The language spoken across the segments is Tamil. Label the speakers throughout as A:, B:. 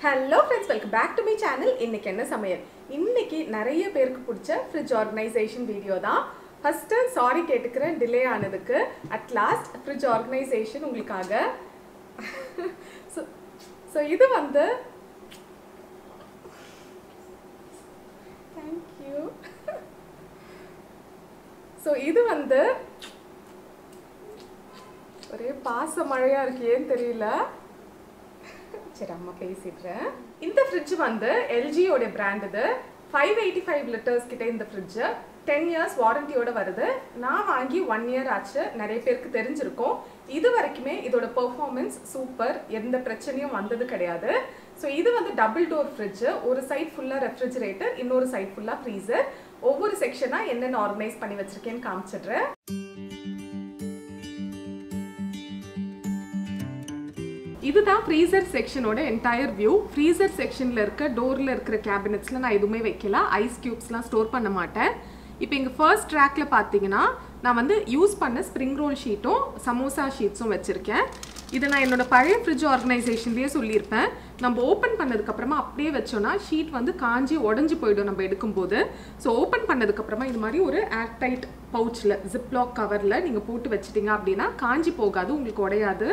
A: hello friends welcome back to my channel இன்னைக்கு என்ன சமையல் இன்னைக்கு நிறைய பேருக்கு பிடிச்ச ஃப்ரிட்ஜ் ஆர்கனைசேஷன் வீடியோ தான் ஃபர்ஸ்ட்டு சாரி கேட்டுக்கிறேன் டிலே ஆனதுக்கு அட் லாஸ்ட் ஃப்ரிட்ஜ் ஆர்கனைசேஷன் உங்களுக்காக ஸோ ஸோ இது வந்து தேங்க்யூ ஸோ இது வந்து ஒரே பாச மழையா இருக்கு ஏன்னு தெரியல சரி அம்மா பேசிடுறேன் இந்த ஃப்ரிட்ஜ் வந்து எல்ஜியோட பிராண்ட் இது ஃபைவ் எயிட்டி ஃபைவ் லிட்டர்ஸ் கிட்ட இந்த ஃப்ரிட்ஜ் டென் இயர்ஸ் வாரண்டியோட வருது நான் வாங்கி ஒன் இயர் ஆச்சு நிறைய பேருக்கு தெரிஞ்சிருக்கும் இது வரைக்குமே இதோட பெர்ஃபார்மன்ஸ் சூப்பர் எந்த பிரச்சனையும் வந்தது கிடையாது ஸோ இது வந்து டபுள் டோர் ஃப்ரிட்ஜ் ஒரு சைட் ஃபுல்லாக ரெஃப்ரிஜரேட்டர் இன்னொரு சைட் ஃபுல்லாக ஃப்ரீசர் ஒவ்வொரு செக்ஷனாக என்னென்ன ஆர்கனைஸ் பண்ணி வச்சிருக்கேன்னு காமிச்சிடுறேன் இதுதான் ஃப்ரீசர் செக்ஷனோட என்டையர் வியூ ஃப்ரீசர் செக்ஷனில் இருக்க டோரில் இருக்கிற கேபினெட்ஸில் நான் எதுவுமே வைக்கல ஐஸ் க்யூப்ஸ்லாம் ஸ்டோர் பண்ண மாட்டேன் இப்போ எங்கள் ஃபர்ஸ்ட் ட்ராக்ல பார்த்தீங்கன்னா நான் வந்து யூஸ் பண்ண ஸ்ப்ரிங் ரோல் ஷீட்டும் சமோசா ஷீட்ஸும் வச்சுருக்கேன் இதை நான் என்னோட பழைய ஃப்ரிட்ஜ் ஆர்கனைசேஷன்லேயே சொல்லியிருப்பேன் நம்ம ஓப்பன் பண்ணதுக்கப்புறமா அப்படியே வச்சோன்னா ஷீட் வந்து காஞ்சி உடஞ்சி போயிடும் நம்ம எடுக்கும்போது ஸோ ஓப்பன் பண்ணதுக்கப்புறமா இது மாதிரி ஒரு ஏர்டைட் பவுச்சில் ஜிப்லாக் கவரில் நீங்கள் போட்டு வச்சிட்டிங்க அப்படின்னா காஞ்சி போகாது உங்களுக்கு உடையாது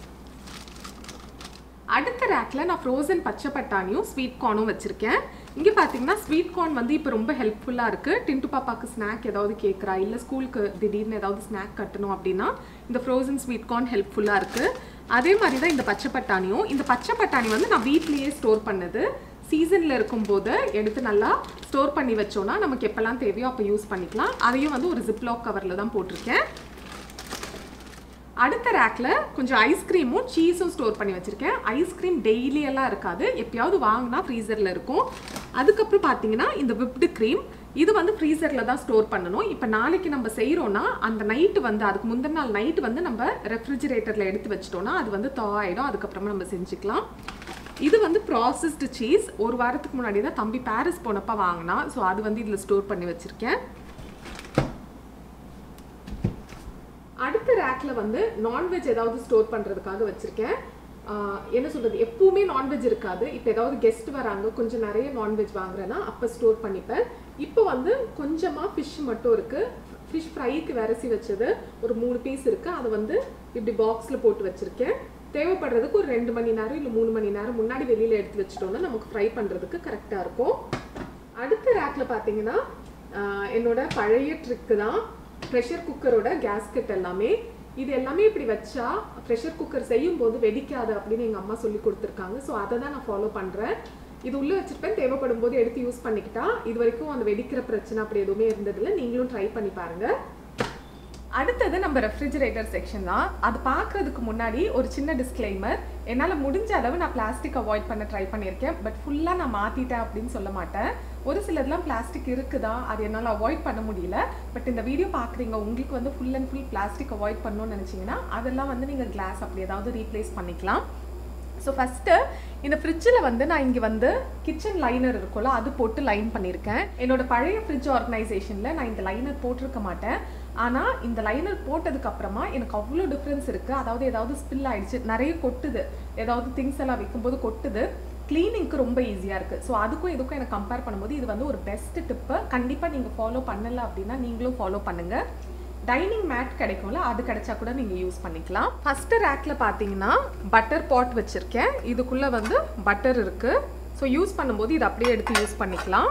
A: அடுத்த ரேக்ல நான் ஃப்ரோசன் பச்சை பட்டாணியும் ஸ்வீட் கார்னும் வச்சிருக்கேன் இங்கே பார்த்தீங்கன்னா ஸ்வீட் கார்ன் வந்து இப்போ ரொம்ப ஹெல்ப்ஃபுல்லாக இருக்குது டின்ட்டு பாப்பாக்கு ஸ்நாக் ஏதாவது கேட்குறா இல்லை ஸ்கூலுக்கு திடீர்னு ஏதாவது ஸ்நாக் கட்டணும் அப்படின்னா இந்த ஃப்ரோசன் ஸ்வீட் கார்ன் ஹெல்ப்ஃபுல்லாக இருக்குது அதே மாதிரி தான் இந்த பச்சை பட்டாணியும் இந்த பச்சை பட்டாணி வந்து நான் வீட்லேயே ஸ்டோர் பண்ணது சீசனில் இருக்கும்போது எடுத்து நல்லா ஸ்டோர் பண்ணி வச்சோன்னா நமக்கு எப்போல்லாம் தேவையோ அப்போ யூஸ் பண்ணிக்கலாம் அதையும் வந்து ஒரு ஜிப்லாக் கவரில் தான் போட்டிருக்கேன் அடுத்த ரேக்கில் கொஞ்சம் ஐஸ்கிரீமும் சீஸும் ஸ்டோர் பண்ணி வச்சுருக்கேன் ஐஸ்கிரீம் டெய்லி எல்லாம் இருக்காது எப்பயாவது வாங்கினா ஃப்ரீசரில் இருக்கும் அதுக்கப்புறம் பார்த்தீங்கன்னா இந்த விப்டு க்ரீம் இது வந்து ஃப்ரீசரில் தான் ஸ்டோர் பண்ணணும் இப்போ நாளைக்கு நம்ம செய்கிறோன்னா அந்த நைட்டு வந்து அதுக்கு முந்தின நாள் நைட்டு வந்து நம்ம ரெஃப்ரிஜிரேட்டரில் எடுத்து வச்சிட்டோன்னா அது வந்து தா ஆகிடும் அதுக்கப்புறமா நம்ம செஞ்சுக்கலாம் இது வந்து ப்ராசஸ்டு சீஸ் ஒரு வாரத்துக்கு முன்னாடி தான் தம்பி பாரிஸ் போனப்போ வாங்கினா ஸோ அது வந்து இதில் ஸ்டோர் பண்ணி வச்சுருக்கேன் அடுத்த ரேக்ல வந்து நான்வெஜ் ஏதாவது ஸ்டோர் பண்றதுக்காக வச்சிருக்கேன் என்ன சொல்றது எப்பவுமே நான்வெஜ் இருக்காது இப்போ ஏதாவது கெஸ்ட் வராங்க கொஞ்சம் நிறைய நான்வெஜ் வாங்குறேன்னா அப்போ ஸ்டோர் பண்ணிப்பேன் இப்போ வந்து கொஞ்சமாக ஃபிஷ் மட்டும் இருக்கு ஃபிஷ் ஃப்ரைக்கு விரசி வச்சது ஒரு மூணு பீஸ் இருக்கு அதை வந்து இப்படி பாக்ஸில் போட்டு வச்சிருக்கேன் தேவைப்படுறதுக்கு ஒரு ரெண்டு மணி நேரம் இல்லை மூணு மணி நேரம் முன்னாடி வெளியில் எடுத்து வச்சிட்டோம்னா நமக்கு ஃப்ரை பண்ணுறதுக்கு கரெக்டாக இருக்கும் அடுத்த ரேக்கில் பார்த்தீங்கன்னா என்னோட பழைய ட்ரிக்கு தான் ப்ரெஷர் குக்கரோட கேஸ்கெட் எல்லாமே இது எல்லாமே இப்படி வச்சா ப்ரெஷர் குக்கர் செய்யும் போது வெடிக்காது அப்படின்னு எங்கள் அம்மா சொல்லி கொடுத்துருக்காங்க ஸோ அதை தான் நான் ஃபாலோ பண்ணுறேன் இது உள்ளே வச்சுருப்பேன் தேவைப்படும் போது எடுத்து யூஸ் பண்ணிக்கிட்டா இது வரைக்கும் அந்த வெடிக்கிற பிரச்சனை அப்படி எதுவுமே இருந்ததில்லை நீங்களும் ட்ரை பண்ணி பாருங்கள் அடுத்தது நம்ம ரெஃப்ரிஜரேட்டர் செக்ஷன் தான் அது பார்க்கறதுக்கு முன்னாடி ஒரு சின்ன டிஸ்க்ளைமர் என்னால் முடிஞ்ச அளவு நான் பிளாஸ்டிக் அவாய்ட் பண்ண ட்ரை பண்ணியிருக்கேன் பட் ஃபுல்லாக நான் மாற்றிட்டேன் அப்படின்னு சொல்ல மாட்டேன் ஒரு சிலதெல்லாம் பிளாஸ்டிக் இருக்குதா அது என்னால் அவாய்ட் பண்ண முடியல பட் இந்த வீடியோ பார்க்குறீங்க உங்களுக்கு வந்து full and full plastic avoid பண்ணணும்னு நினச்சிங்கன்னா அதெல்லாம் வந்து நீங்கள் கிளாஸ் அப்படி ஏதாவது ரீப்ளேஸ் பண்ணிக்கலாம் ஸோ ஃபஸ்ட்டு இந்த ஃப்ரிட்ஜில் வந்து நான் இங்கே வந்து கிச்சன் லைனர் இருக்கும்ல அது போட்டு லைன் பண்ணியிருக்கேன் என்னோட பழைய ஃப்ரிட்ஜ் ஆர்கனைசேஷனில் நான் இந்த லைனர் போட்டிருக்க மாட்டேன் ஆனால் இந்த லைனர் போட்டதுக்கு அப்புறமா எனக்கு அவ்வளோ டிஃப்ரென்ஸ் இருக்குது அதாவது ஏதாவது ஸ்பில் ஆயிடுச்சு நிறைய கொட்டுது ஏதாவது திங்ஸ் எல்லாம் வைக்கும்போது கொட்டுது க்ளீனிங்க்கு ரொம்ப ஈஸியாக இருக்குது ஸோ அதுக்கும் இதுக்கும் எனக்கு கம்பேர் பண்ணும்போது இது வந்து ஒரு பெஸ்ட் டிப்பு கண்டிப்பாக நீங்கள் ஃபாலோ பண்ணலை அப்படின்னா நீங்களும் ஃபாலோ பண்ணுங்கள் டைனிங் மேட் கிடைக்கும்ல அது கிடைச்சா கூட நீங்கள் யூஸ் பண்ணிக்கலாம் ஃபஸ்ட்டு ரேக்கில் பார்த்தீங்கன்னா பட்டர் பாட் வச்சுருக்கேன் இதுக்குள்ளே வந்து பட்டர் இருக்குது ஸோ யூஸ் பண்ணும்போது இதை அப்படியே எடுத்து யூஸ் பண்ணிக்கலாம்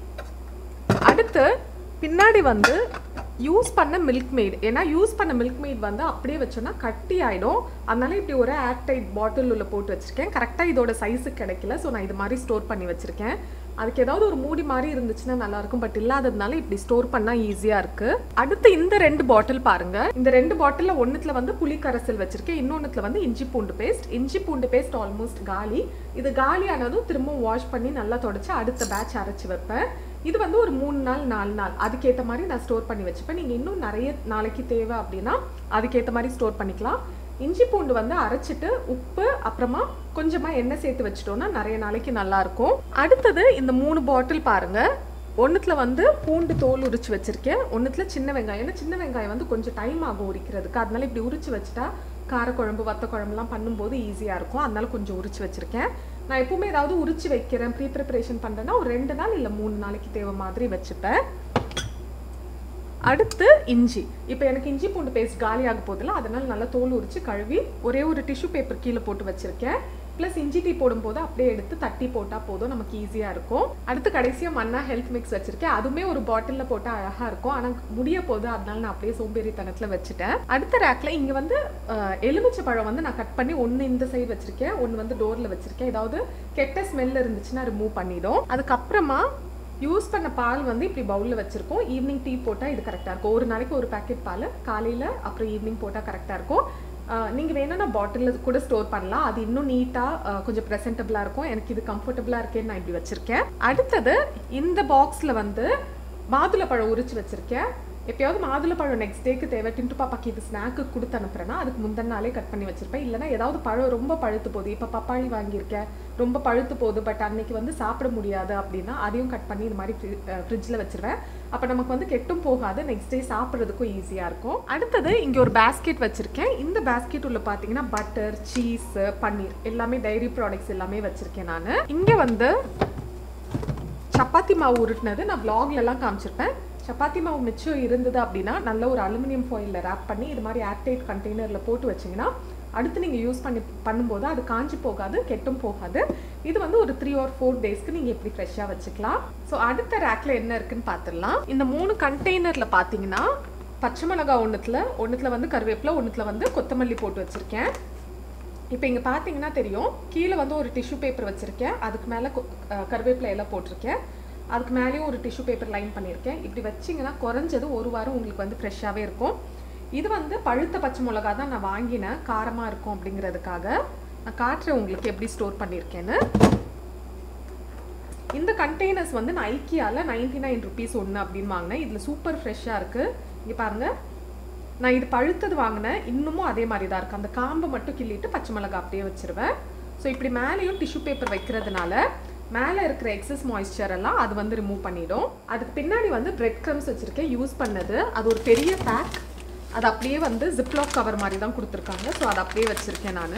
A: அடுத்து பின்னாடி வந்து யூஸ் பண்ண மில்க் மெய்ட் ஏன்னா யூஸ் பண்ண மில்க் மெய்ட் வந்து அப்படியே வச்சோன்னா கட்டி ஆகிடும் அதனால இப்படி ஒரு ஏர்டைட் பாட்டில் உள்ள போட்டு வச்சுருக்கேன் கரெக்டாக இதோட சைஸுக்கு கிடைக்கல ஸோ நான் இது மாதிரி ஸ்டோர் பண்ணி வச்சுருக்கேன் அதுக்கு ஏதாவது ஒரு மூடி மாதிரி இருந்துச்சுன்னா நல்லாயிருக்கும் பட் இல்லாததுனால இப்படி ஸ்டோர் பண்ணால் ஈஸியாக இருக்குது அடுத்து இந்த ரெண்டு பாட்டில் பாருங்கள் இந்த ரெண்டு பாட்டிலில் ஒன்றுத்தில் வந்து புளி கரைசல் வச்சுருக்கேன் இன்னொன்றுத்தில் வந்து இஞ்சி பூண்டு பேஸ்ட் இஞ்சி பூண்டு பேஸ்ட் ஆல்மோஸ்ட் காலி இது காலியானதும் திரும்பவும் வாஷ் பண்ணி நல்லா தொடச்சி அடுத்த பேட்ச் அரைச்சி வைப்பேன் இது வந்து ஒரு மூணு நாள் நாலு நாள் அதுக்கேற்ற மாதிரி நான் ஸ்டோர் பண்ணி வச்சுப்பேன் நீங்கள் இன்னும் நிறைய நாளைக்கு தேவை அப்படின்னா அதுக்கேற்ற மாதிரி ஸ்டோர் பண்ணிக்கலாம் இஞ்சி பூண்டு வந்து அரைச்சிட்டு உப்பு அப்புறமா கொஞ்சமாக எண்ணெய் சேர்த்து வச்சிட்டோம்னா நிறைய நாளைக்கு நல்லாயிருக்கும் அடுத்தது இந்த மூணு பாட்டில் பாருங்கள் ஒன்றுத்தில் வந்து பூண்டு தோல் உரிச்சு வச்சுருக்கேன் ஒன்றுத்தில் சின்ன வெங்காயம் ஏன்னா சின்ன வெங்காயம் வந்து கொஞ்சம் டைம் ஆகும் உரிக்கிறதுக்கு அதனால இப்படி உரிச்சு வச்சுட்டா காரக்குழம்பு வத்த குழம்புலாம் பண்ணும்போது ஈஸியாக இருக்கும் அதனால கொஞ்சம் உரிச்சு வச்சுருக்கேன் நான் எப்பவுமே ஏதாவது உரிச்சு வைக்கிறேன் ப்ரீ ப்ரிப்பரேஷன் பண்ணுறேன்னா ஒரு ரெண்டு நாள் இல்லை மூணு நாளைக்கு தேவை மாதிரி வச்சுப்பேன் அடுத்து இஞ்சி இப்போ எனக்கு இஞ்சி பூண்டு பேஸ்ட் காலியாக போதில்ல அதனால நல்லா தோல் உரிச்சு கழுவி ஒரே ஒரு டிஷ்யூ பேப்பர் கீழே போட்டு வச்சிருக்கேன் ப்ளஸ் இஞ்சி டீ போடும்போது அப்படியே எடுத்து தட்டி போட்டால் போதும் நமக்கு ஈஸியாக இருக்கும் அடுத்து கடைசியாக மன்னா ஹெல்த் மிக்ஸ் வச்சிருக்கேன் அதுவுமே ஒரு பாட்டிலில் போட்டால் அழகாக இருக்கும் ஆனால் முடிய போகுது அதனால நான் அப்படியே சோம்பேறித்தனத்தில் வச்சுட்டேன் அடுத்த ரேக்கில் இங்கே வந்து அஹ், எலுமிச்சை பழம் வந்து நான் கட் பண்ணி ஒன்று இந்த சைடு வச்சிருக்கேன் ஒன்று வந்து டோரில் வச்சிருக்கேன் ஏதாவது கெட்ட ஸ்மெல் இருந்துச்சுன்னா ரிமூவ் பண்ணிடும் அதுக்கப்புறமா யூஸ் பண்ண பால் வந்து இப்படி பவுலில் வச்சுருக்கோம் ஈவினிங் டீ போட்டால் இது கரெக்டாக இருக்கும் ஒரு நாளைக்கு ஒரு பேக்கெட் பால் காலையில் அப்புறம் ஈவினிங் போட்டால் கரெக்டாக இருக்கும் நீங்கள் வேணும்னா பாட்டிலில் கூட ஸ்டோர் பண்ணலாம் அது இன்னும் நீட்டாக கொஞ்சம் ப்ரெசென்டபுளாக இருக்கும் எனக்கு இது கம்ஃபர்டபுளாக இருக்கேன்னு நான் இப்படி வச்சுருக்கேன் அடுத்தது இந்த பாக்ஸில் வந்து மாதுளப்பழம் உரிச்சு வச்சுருக்கேன் எப்பயாவது மாதுளப்பழம் நெக்ஸ்ட் டேக்கு தேவை டின்ட்டு பாப்பாக்கு இது ஸ்நாக்கு கொடுத்து அனுப்புறேன்னா அதுக்கு முந்தின நாளே கட் பண்ணி வச்சிருப்பேன் இல்லைன்னா ஏதாவது பழம் ரொம்ப பழுத்து போகுது இப்போ பப்பாளி வாங்கியிருக்கேன் ரொம்ப பழுத்து போகுது பட் அன்னைக்கு வந்து சாப்பிட முடியாது அப்படின்னா அதையும் கட் பண்ணி இது மாதிரி ஃப்ரிட்ஜில் வச்சிருவேன் அப்போ நமக்கு வந்து கெட்டும் போகாது நெக்ஸ்ட் டே சாப்பிட்றதுக்கும் ஈஸியாக இருக்கும் அடுத்தது இங்கே ஒரு பேஸ்கெட் வச்சுருக்கேன் இந்த பேஸ்கெட் உள்ள பார்த்தீங்கன்னா பட்டர் சீஸ் பன்னீர் எல்லாமே டைரி ப்ராடக்ட்ஸ் எல்லாமே வச்சுருக்கேன் நான் இங்கே வந்து சப்பாத்தி மாவு உருட்டினது நான் vlogல எல்லாம் காமிச்சிருப்பேன் சப்பாத்தி மாவு மிச்சம் இருந்தது அப்படின்னா நல்ல ஒரு அலுமினியம் ஃபாயிலில் ரேப் பண்ணி இது மாதிரி ஏர்டைட் கண்டெய்னரில் போட்டு வச்சிங்கன்னா அடுத்து நீங்கள் யூஸ் பண்ணி பண்ணும்போது அது காஞ்சி போகாது கெட்டும் போகாது இது வந்து ஒரு த்ரீ ஆர் ஃபோர் டேஸ்க்கு நீங்கள் எப்படி ஃப்ரெஷ்ஷாக வச்சுக்கலாம் ஸோ அடுத்த ரேக்கில் என்ன இருக்குன்னு பார்த்துடலாம் இந்த மூணு கண்டெய்னரில் பார்த்தீங்கன்னா பச்சை மிளகா ஒன்றுத்தில் ஒன்றுத்தில் வந்து கருவேப்பிலை ஒன்றுத்தில் வந்து கொத்தமல்லி போட்டு வச்சுருக்கேன் இப்போ இங்கே பார்த்தீங்கன்னா தெரியும் கீழே வந்து ஒரு டிஷ்யூ பேப்பர் வச்சுருக்கேன் அதுக்கு மேலே கருவேப்பிலை எல்லாம் போட்டிருக்கேன் அதுக்கு மேலேயும் ஒரு டிஷ்யூ பேப்பர் லைன் பண்ணியிருக்கேன் இப்படி வச்சிங்கன்னா குறைஞ்சது ஒரு வாரம் உங்களுக்கு வந்து ஃப்ரெஷ்ஷாகவே இருக்கும் இது வந்து பழுத்த பச்சை மிளகா தான் நான் வாங்கினேன் காரமாக இருக்கும் அப்படிங்கிறதுக்காக நான் காட்டுறேன் உங்களுக்கு எப்படி ஸ்டோர் பண்ணியிருக்கேன்னு இந்த கண்டெய்னர்ஸ் வந்து நான் ஐக்கியாவில் நைன்டி நைன் ருபீஸ் ஒன்று அப்படின்னு வாங்கினேன் இதில் சூப்பர் ஃப்ரெஷ்ஷாக இருக்குது இங்கே பாருங்கள் நான் இது பழுத்தது வாங்கினேன் இன்னமும் அதே மாதிரி தான் இருக்குது அந்த காம்பை மட்டும் கிள்ளிட்டு பச்சை மிளகா அப்படியே வச்சிருவேன் ஸோ இப்படி மேலேயும் டிஷ்யூ பேப்பர் வைக்கிறதுனால மேலே இருக்கிற எக்ஸஸ் மாய்ஸ்சர் எல்லாம் அது வந்து ரிமூவ் பண்ணிடும் அதுக்கு பின்னாடி வந்து பிரெட் க்ரம்ஸ் வச்சுருக்கேன் யூஸ் பண்ணது அது ஒரு பெரிய பேக் அது அப்படியே வந்து ஜிப்லாக் கவர் மாதிரி தான் கொடுத்துருக்காங்க ஸோ அதை அப்படியே வச்சுருக்கேன் நான்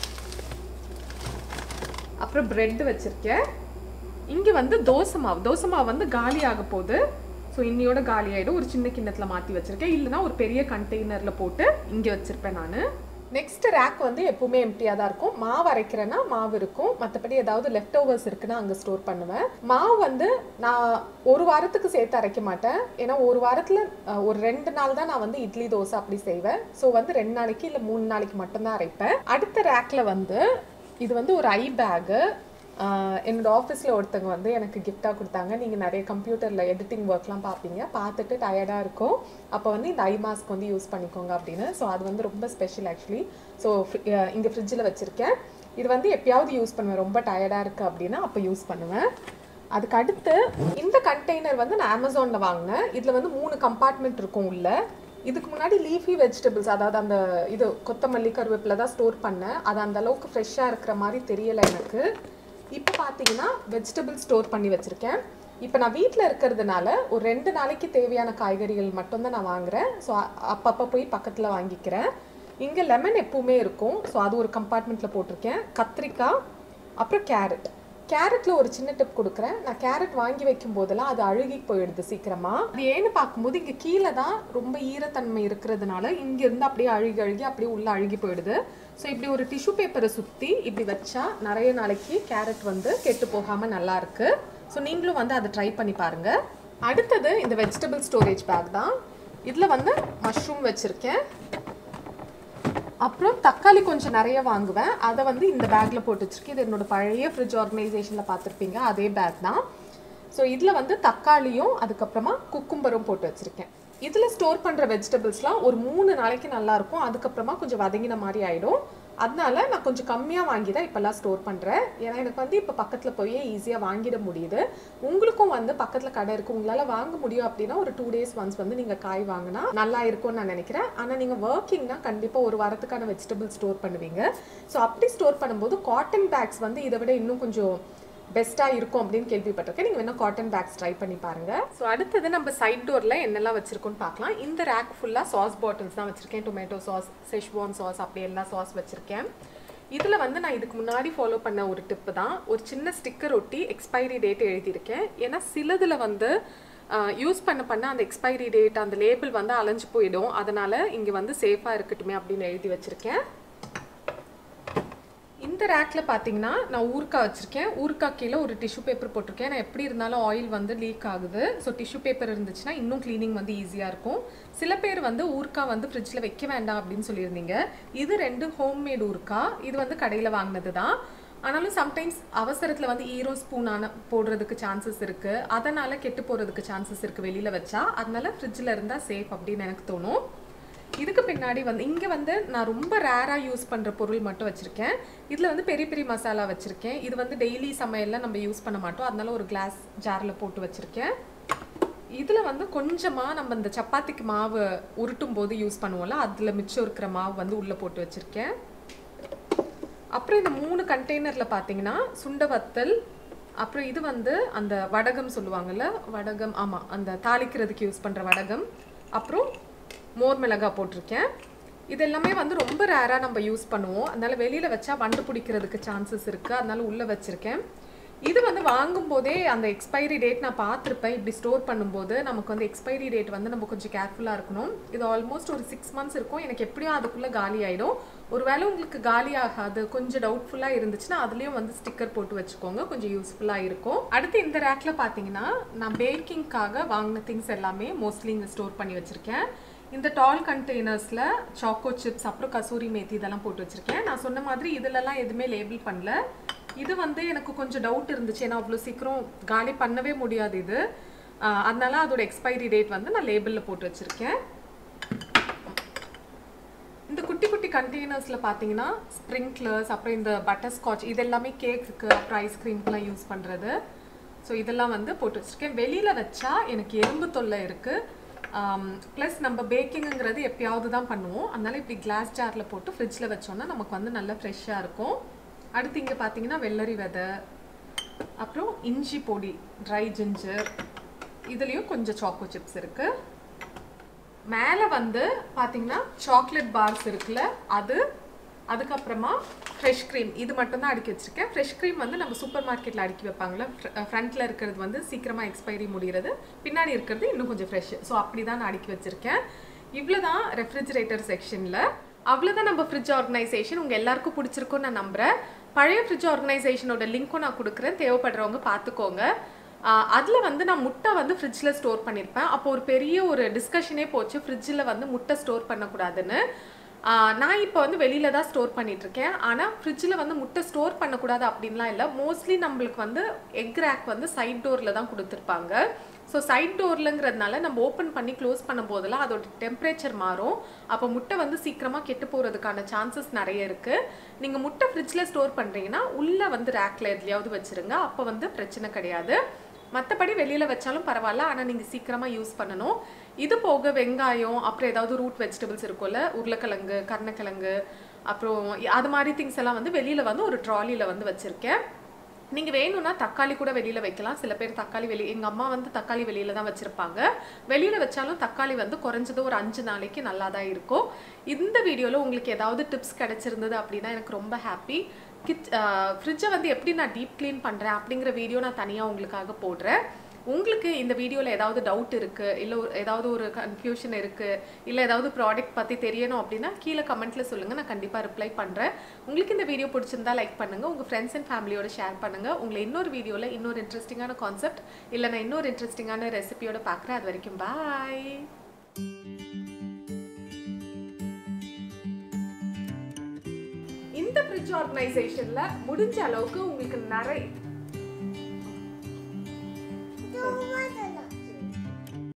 A: அப்புறம் பிரெட் வச்சுருக்கேன் இங்கே வந்து தோசை மாவு தோசை மாவு வந்து காலி ஆக போகுது ஸோ இன்னையோட காலி ஆகிடும் ஒரு சின்ன கிண்ணத்தில் மாற்றி வச்சுருக்கேன் இல்லைனா ஒரு பெரிய கண்டெய்னரில் போட்டு இங்கே வச்சுருப்பேன் நான் நெக்ஸ்ட் ரேக் வந்து எப்பவுமே எம்டியாக தான் இருக்கும் மாவு அரைக்கிறேன்னா மாவு இருக்கும் மற்றபடி ஏதாவது லெஃப்ட் ஓவர்ஸ் இருக்குன்னா அங்கே ஸ்டோர் பண்ணுவேன் மாவு வந்து நான் ஒரு வாரத்துக்கு சேர்த்து அரைக்க மாட்டேன் ஏன்னா ஒரு வாரத்தில் ஒரு ரெண்டு நாள் தான் நான் வந்து இட்லி தோசை அப்படி செய்வேன் ஸோ வந்து ரெண்டு நாளைக்கு இல்லை மூணு நாளைக்கு மட்டும்தான் அரைப்பேன் அடுத்த ரேக்கில் வந்து இது வந்து ஒரு ஐ பேகு என்னோட ஆஃபீஸில் ஒருத்தங்க வந்து எனக்கு கிஃப்டாக கொடுத்தாங்க நீங்கள் நிறைய கம்ப்யூட்டரில் எடிட்டிங் ஒர்க்லாம் பார்ப்பீங்க பார்த்துட்டு டயர்டாக இருக்கும் அப்போ வந்து இந்த ஐ மாஸ்க் வந்து யூஸ் பண்ணிக்கோங்க அப்படின்னு ஸோ அது வந்து ரொம்ப ஸ்பெஷல் ஆக்சுவலி ஸோ இங்கே ஃப்ரிட்ஜில் வச்சுருக்கேன் இது வந்து எப்பயாவது யூஸ் பண்ணுவேன் ரொம்ப டயர்டாக இருக்குது அப்படின்னா அப்போ யூஸ் பண்ணுவேன் அதுக்கு அடுத்து இந்த கண்டெய்னர் வந்து நான் அமேசானில் வாங்கினேன் இதில் வந்து மூணு கம்பார்ட்மெண்ட் இருக்கும் உள்ள இதுக்கு முன்னாடி லீஃபி வெஜிடபிள்ஸ் அதாவது அந்த இது கொத்தமல்லி கருவேப்பிலை தான் ஸ்டோர் பண்ணேன் அது அந்த அளவுக்கு ஃப்ரெஷ்ஷாக இருக்கிற மாதிரி தெரியலை எனக்கு இப்போ பார்த்தீங்கன்னா வெஜிடபிள் ஸ்டோர் பண்ணி வச்சுருக்கேன் இப்போ நான் வீட்டில் இருக்கிறதுனால ஒரு ரெண்டு நாளைக்கு தேவையான காய்கறிகள் மட்டும்தான் நான் வாங்குறேன் ஸோ அப்பப்போ போய் பக்கத்தில் வாங்கிக்கிறேன் இங்கே லெமன் எப்பவுமே இருக்கும் ஸோ அது ஒரு கம்பார்ட்மெண்ட்டில் போட்டிருக்கேன் கத்திரிக்காய் அப்புறம் கேரட் கேரட்டில் ஒரு சின்ன டிப் கொடுக்குறேன் நான் கேரட் வாங்கி வைக்கும் போதெல்லாம் அது அழுகி போயிடுது சீக்கிரமாக அது ஏன்னு பார்க்கும்போது இங்கே கீழே தான் ரொம்ப ஈரத்தன்மை இருக்கிறதுனால இங்கேருந்து அப்படியே அழுகி அழுகி அப்படியே உள்ளே அழுகி போயிடுது ஸோ இப்படி ஒரு டிஷ்யூ பேப்பரை சுற்றி இப்படி வச்சா நிறைய நாளைக்கு கேரட் வந்து கெட்டு போகாமல் நல்லா இருக்கு ஸோ நீங்களும் வந்து அதை ட்ரை பண்ணி பாருங்க அடுத்தது இந்த வெஜிடபிள் ஸ்டோரேஜ் பேக் தான் இதில் வந்து மஷ்ரூம் வச்சுருக்கேன் அப்புறம் தக்காளி கொஞ்சம் நிறைய வாங்குவேன் அதை வந்து இந்த பேக்கில் போட்டு வச்சிருக்கேன் இது என்னோட பழைய ஃப்ரிட்ஜ் ஆர்கனைசேஷனில் பார்த்துருப்பீங்க அதே பேக் தான் ஸோ இதில் வந்து தக்காளியும் அதுக்கப்புறமா குக்கும்பரும் போட்டு வச்சுருக்கேன் இதில் ஸ்டோர் பண்ணுற வெஜிடபிள்ஸ்லாம் ஒரு மூணு நாளைக்கு நல்லா இருக்கும் அதுக்கப்புறமா கொஞ்சம் வதங்கின மாதிரி ஆகிடும் அதனால நான் கொஞ்சம் கம்மியாக வாங்கி தான் இப்போல்லாம் ஸ்டோர் பண்ணுறேன் ஏன்னா எனக்கு வந்து இப்போ பக்கத்தில் போய் ஈஸியாக வாங்கிட முடியுது உங்களுக்கும் வந்து பக்கத்தில் கடை இருக்குது உங்களால் வாங்க முடியும் அப்படின்னா ஒரு டூ டேஸ் ஒன்ஸ் வந்து நீங்கள் காய் வாங்கினா நல்லா இருக்கும்னு நான் நினைக்கிறேன் ஆனால் நீங்கள் ஒர்க்கிங்னா கண்டிப்பாக ஒரு வாரத்துக்கான வெஜிடபிள் ஸ்டோர் பண்ணுவீங்க ஸோ அப்படி ஸ்டோர் பண்ணும்போது காட்டன் பேக்ஸ் வந்து இதை விட இன்னும் கொஞ்சம் பெஸ்ட்டாக இருக்கும் அப்படின்னு கேள்விப்பட்டிருக்கேன் நீங்கள் வேணால் காட்டன் பேக்ஸ் ட்ரை பண்ணி பாருங்கள் ஸோ அடுத்தது நம்ம சைட் டோரில் என்னெல்லாம் வச்சுருக்கோன்னு பார்க்கலாம் இந்த ரேக் ஃபுல்லாக சாஸ் பாட்டில்ஸ் தான் வச்சுருக்கேன் டொமேட்டோ சாஸ் செஷ்வான் சாஸ் அப்படி எல்லா சாஸ் வச்சுருக்கேன் இதில் வந்து நான் இதுக்கு முன்னாடி ஃபாலோ பண்ண ஒரு டிப்பு தான் ஒரு சின்ன ஸ்டிக்கர் ஒட்டி எக்ஸ்பைரி டேட் எழுதியிருக்கேன் ஏன்னா சிலதில் வந்து யூஸ் பண்ண பண்ண அந்த எக்ஸ்பைரி டேட் அந்த லேபிள் வந்து அலைஞ்சு போயிடும் அதனால் இங்கே வந்து சேஃபாக இருக்கட்டுமே அப்படின்னு எழுதி வச்சுருக்கேன் இந்த ரேக்கில் பார்த்தீங்கன்னா நான் ஊறுக்காய் வச்சுருக்கேன் ஊறுக்காய் கீழே ஒரு டிஷ்யூ பேப்பர் போட்டிருக்கேன் நான் எப்படி இருந்தாலும் ஆயில் வந்து லீக் ஆகுது ஸோ டிஷ்யூ பேப்பர் இருந்துச்சுன்னா இன்னும் க்ளீனிங் வந்து ஈஸியாக இருக்கும் சில பேர் வந்து ஊறுக்காய் வந்து ஃப்ரிட்ஜில் வைக்க வேண்டாம் அப்படின்னு சொல்லியிருந்தீங்க இது ரெண்டு ஹோம்மேட் ஊறுக்காய் இது வந்து கடையில் வாங்கினது தான் ஆனாலும் சம்டைம்ஸ் அவசரத்தில் வந்து ஈரோ ஸ்பூன் ஆன போடுறதுக்கு சான்சஸ் இருக்குது அதனால் கெட்டு போகிறதுக்கு சான்சஸ் இருக்குது வெளியில் வச்சா அதனால ஃப்ரிட்ஜில் இருந்தால் சேஃப் அப்படின்னு எனக்கு தோணும் இதுக்கு பின்னாடி வந்து இங்கே வந்து நான் ரொம்ப ரேராக யூஸ் பண்ணுற பொருள் மட்டும் வச்சுருக்கேன் இதில் வந்து பெரிய பெரிய மசாலா வச்சுருக்கேன் இது வந்து டெய்லி சமையலில் நம்ம யூஸ் பண்ண மாட்டோம் அதனால ஒரு கிளாஸ் ஜாரில் போட்டு வச்சுருக்கேன் இதில் வந்து கொஞ்சமாக நம்ம இந்த சப்பாத்திக்கு மாவு உருட்டும் போது யூஸ் பண்ணுவோம்ல அதில் மிச்சம் இருக்கிற மாவு வந்து உள்ளே போட்டு வச்சுருக்கேன் அப்புறம் இந்த மூணு கண்டெய்னரில் பார்த்தீங்கன்னா சுண்ட வத்தல் அப்புறம் இது வந்து அந்த வடகம் சொல்லுவாங்கல்ல வடகம் ஆமாம் அந்த தாளிக்கிறதுக்கு யூஸ் பண்ணுற வடகம் அப்புறம் மோர் மிளகாய் போட்டிருக்கேன் இது எல்லாமே வந்து ரொம்ப ரேராக நம்ம யூஸ் பண்ணுவோம் அதனால வெளியில் வச்சா வண்டு பிடிக்கிறதுக்கு சான்சஸ் இருக்குது அதனால உள்ளே வச்சுருக்கேன் இது வந்து வாங்கும் போதே அந்த எக்ஸ்பைரி டேட் நான் பார்த்துருப்பேன் இப்படி ஸ்டோர் பண்ணும்போது நமக்கு வந்து எக்ஸ்பைரி டேட் வந்து நம்ம கொஞ்சம் கேர்ஃபுல்லாக இருக்கணும் இது ஆல்மோஸ்ட் ஒரு சிக்ஸ் மந்த்ஸ் இருக்கும் எனக்கு எப்படியும் அதுக்குள்ளே காலி ஆகிடும் ஒருவேளை உங்களுக்கு காலி ஆகாது கொஞ்சம் டவுட்ஃபுல்லாக இருந்துச்சுன்னா அதுலேயும் வந்து ஸ்டிக்கர் போட்டு வச்சுக்கோங்க கொஞ்சம் யூஸ்ஃபுல்லாக இருக்கும் அடுத்து இந்த ரேக்கில் பார்த்தீங்கன்னா நான் பேக்கிங்க்காக வாங்கின திங்ஸ் எல்லாமே மோஸ்ட்லி இங்கே ஸ்டோர் பண்ணி வச்சுருக்கேன் இந்த டால் கண்டெய்னர்ஸில் சாக்கோ சிப்ஸ் அப்புறம் கசூரி மேத்தி இதெல்லாம் போட்டு வச்சுருக்கேன் நான் சொன்ன மாதிரி இதிலெல்லாம் எதுவுமே லேபிள் பண்ணல இது வந்து எனக்கு கொஞ்சம் டவுட் இருந்துச்சு ஏன்னா அவ்வளோ சீக்கிரம் காலி பண்ணவே முடியாது இது அதனால அதோட எக்ஸ்பைரி டேட் வந்து நான் லேபிளில் போட்டு வச்சுருக்கேன் இந்த குட்டி குட்டி கண்டெய்னர்ஸில் பார்த்தீங்கன்னா ஸ்ப்ரிங்க்லர்ஸ் அப்புறம் இந்த பட்டர் ஸ்காட்ச் இது எல்லாமே கேக்குக்கு அப்புறம் ஐஸ்கிரீம்க்குலாம் யூஸ் பண்ணுறது ஸோ இதெல்லாம் வந்து போட்டு வச்சுருக்கேன் வெளியில் வச்சா எனக்கு எறும்பு தொல்லை இருக்குது ப்ளஸ் நம்ம பேக்கிங்கிறது எப்பயாவது தான் பண்ணுவோம் அதனால இப்படி கிளாஸ் ஜாரில் போட்டு ஃப்ரிட்ஜில் வச்சோன்னா நமக்கு வந்து நல்லா ஃப்ரெஷ்ஷாக இருக்கும் அடுத்து இங்கே பார்த்தீங்கன்னா வெள்ளரி விதை அப்புறம் இஞ்சி பொடி ட்ரை ஜிஞ்சர் இதுலேயும் கொஞ்சம் சாக்கோ சிப்ஸ் இருக்குது மேலே வந்து பார்த்தீங்கன்னா சாக்லேட் பார்ஸ் இருக்குல்ல அது அதுக்கப்புறமா ஃப்ரெஷ் க்ரீம் இது மட்டும்தான் அடுக்கி வச்சுருக்கேன் ஃப்ரெஷ் க்ரீம் வந்து நம்ம சூப்பர் மார்க்கெட்டில் அடுக்கி வைப்பாங்களே ஃப்ரண்ட்டில் இருக்கிறது வந்து சீக்கிரமாக எக்ஸ்பைரி முடிகிறது பின்னாடி இருக்கிறது இன்னும் கொஞ்சம் ஃப்ரெஷ் ஸோ அப்படி தான் நான் அடுக்கி வச்சுருக்கேன் இவ்வளோ தான் ரெஃப்ரிஜரேட்டர் செக்ஷனில் அவ்வளோதான் நம்ம ஃப்ரிட்ஜ் ஆர்கனைசேஷன் உங்கள் எல்லாருக்கும் பிடிச்சிருக்கும்னு நான் நம்புகிறேன் பழைய ஃப்ரிட்ஜ் ஆர்கனைசேஷனோட லிங்க்கும் நான் கொடுக்குறேன் தேவைப்படுறவங்க பார்த்துக்கோங்க அதில் வந்து நான் முட்டை வந்து ஃப்ரிட்ஜில் ஸ்டோர் பண்ணியிருப்பேன் அப்போ ஒரு பெரிய ஒரு டிஸ்கஷனே போச்சு ஃப்ரிட்ஜில் வந்து முட்டை ஸ்டோர் பண்ணக்கூடாதுன்னு நான் இப்போ வந்து வெளியில் தான் ஸ்டோர் பண்ணிகிட்ருக்கேன் ஆனால் ஃப்ரிட்ஜில் வந்து முட்டை ஸ்டோர் பண்ணக்கூடாது அப்படின்லாம் இல்லை மோஸ்ட்லி நம்மளுக்கு வந்து எக் ரேக் வந்து சைட் டோரில் தான் கொடுத்துருப்பாங்க ஸோ சைட் டோர்லங்கிறதுனால நம்ம ஓப்பன் பண்ணி க்ளோஸ் பண்ணும் போதெல்லாம் அதோட டெம்பரேச்சர் மாறும் அப்போ முட்டை வந்து சீக்கிரமாக கெட்டு போகிறதுக்கான சான்சஸ் நிறைய இருக்குது நீங்கள் முட்டை ஃப்ரிட்ஜில் ஸ்டோர் பண்ணுறீங்கன்னா உள்ளே வந்து ரேக்கில் எதுலையாவது வச்சுருங்க அப்போ வந்து பிரச்சனை கிடையாது மற்றபடி வெளியில் வச்சாலும் பரவாயில்ல ஆனால் நீங்கள் சீக்கிரமாக யூஸ் பண்ணணும் இது போக வெங்காயம் அப்புறம் ஏதாவது ரூட் வெஜிடபிள்ஸ் இருக்கும்ல உருளைக்கிழங்கு கருணக்கிழங்கு அப்புறம் அது மாதிரி திங்ஸ் எல்லாம் வந்து வெளியில் வந்து ஒரு ட்ராலியில் வந்து வச்சுருக்கேன் நீங்கள் வேணும்னா தக்காளி கூட வெளியில் வைக்கலாம் சில பேர் தக்காளி வெளியே எங்கள் அம்மா வந்து தக்காளி வெளியில் தான் வச்சுருப்பாங்க வெளியில் வச்சாலும் தக்காளி வந்து குறைஞ்சது ஒரு அஞ்சு நாளைக்கு நல்லா தான் இருக்கும் இந்த வீடியோவில் உங்களுக்கு ஏதாவது டிப்ஸ் கிடச்சிருந்தது அப்படின்னா எனக்கு ரொம்ப ஹாப்பி கிச் ஃப்ரிட்ஜை வந்து எப்படி நான் டீப் க்ளீன் பண்ணுறேன் அப்படிங்கிற வீடியோ நான் தனியாக உங்களுக்காக போடுறேன் உங்களுக்கு இந்த வீடியோவில் ஏதாவது டவுட் இருக்குது இல்லை ஏதாவது ஒரு கன்ஃபியூஷன் இருக்குது இல்லை ஏதாவது ப்ராடக்ட் பற்றி தெரியணும் அப்படின்னா கீழே கமெண்ட்டில் சொல்லுங்கள் நான் கண்டிப்பாக ரிப்ளை பண்ணுறேன் உங்களுக்கு இந்த வீடியோ பிடிச்சிருந்தா லைக் பண்ணுங்கள் உங்கள் ஃப்ரெண்ட்ஸ் அண்ட் ஃபேமிலியோட ஷேர் பண்ணுங்கள் உங்களை இன்னொரு வீடியோவில் இன்னொரு இன்ட்ரெஸ்டிங்கான கான்செப்ட் இல்லை நான் இன்னொரு இன்ட்ரெஸ்டிங்கான ரெசிபியோட பார்க்குறேன் அது வரைக்கும் பாய் இந்த ஃப்ரிட்ஜ் ஆர்கனைசேஷனில் முடிஞ்ச அளவுக்கு உங்களுக்கு நிறைய